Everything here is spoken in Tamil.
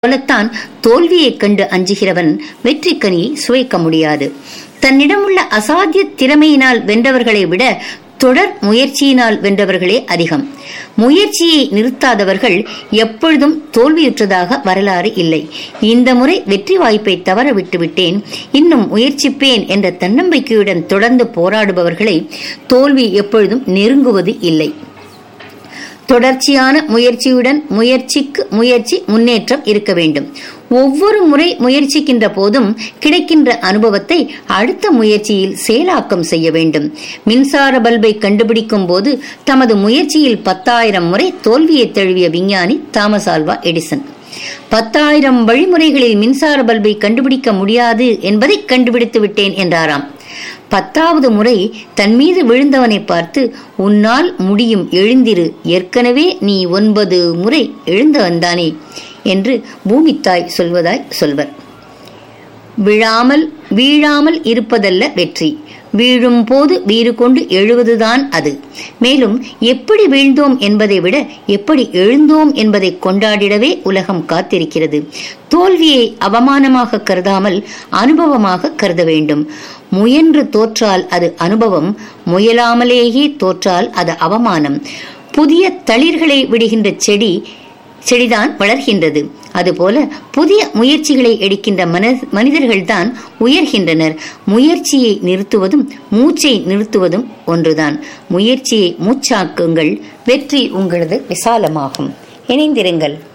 போலத்தான் தோல்வியைக் கண்டு அஞ்சுகிறவன் வெற்றிக்கனியை சுவைக்க முடியாது தன்னிடமுள்ள அசாத்திய திறமையினால் வென்றவர்களை விட தொடர் முயற்சியினால் வென்றவர்களே அதிகம் முயற்சியை நிறுத்தாதவர்கள் எப்பொழுதும் தோல்வியுற்றதாக வரலாறு இல்லை இந்த முறை வெற்றி வாய்ப்பை தவற விட்டுவிட்டேன் இன்னும் முயற்சிப்பேன் என்ற தன்னம்பிக்கையுடன் தொடர்ந்து போராடுபவர்களை தோல்வி எப்பொழுதும் நெருங்குவது இல்லை தொடர்ச்சியான முயற்சியுடன் முயற்சிக்கு முயற்சி முன்னேற்றம் இருக்க வேண்டும் ஒவ்வொரு முறை முயற்சிக்கின்ற போதும் கிடைக்கின்ற அனுபவத்தை அடுத்த முயற்சியில் செயலாக்கம் செய்ய வேண்டும் மின்சார பல்பை கண்டுபிடிக்கும் போது தமது முயற்சியில் பத்தாயிரம் முறை தோல்வியை தழுவிய விஞ்ஞானி தாமஸ் ஆல்வா எடிசன் பத்தாயிரம் வழிமுறைகளில் மின்சார பல்பை கண்டுபிடிக்க முடியாது என்பதை கண்டுபிடித்து விட்டேன் என்றாராம் பத்தாவது முறை தன் மீது விழுந்தவனை பார்த்து உன்னால் முடியும் எழுந்திரு ஏற்கனவே நீ ஒன்பது முறை எழுந்தவன்தானே என்று பூமித்தாய் சொல்வதாய் சொல்வர் விழாமல் வீழாமல் இருப்பதல்ல வெற்றி வீழும் போது வீறு கொண்டு எழுவதுதான் அது மேலும் எப்படி வீழ்ந்தோம் என்பதை விட எப்படி எழுந்தோம் என்பதை கொண்டாடிடவே உலகம் காத்திருக்கிறது தோல்வியை அவமானமாக கருதாமல் அனுபவமாக கருத வேண்டும் முயன்று தோற்றால் அது அனுபவம் முயலாமலேயே தோற்றால் அது அவமானம் புதிய தளிர்களை விடுகின்ற செடி செடிதான் வளர்கின்றது அதுபோல புதிய முயற்சிகளை எடுக்கின்ற மனிதர்கள்தான் உயர்கின்றனர் முயற்சியை நிறுத்துவதும் மூச்சை நிறுத்துவதும் ஒன்றுதான் முயற்சியை மூச்சாக்குங்கள் வெற்றி உங்களது விசாலமாகும் இணைந்திருங்கள்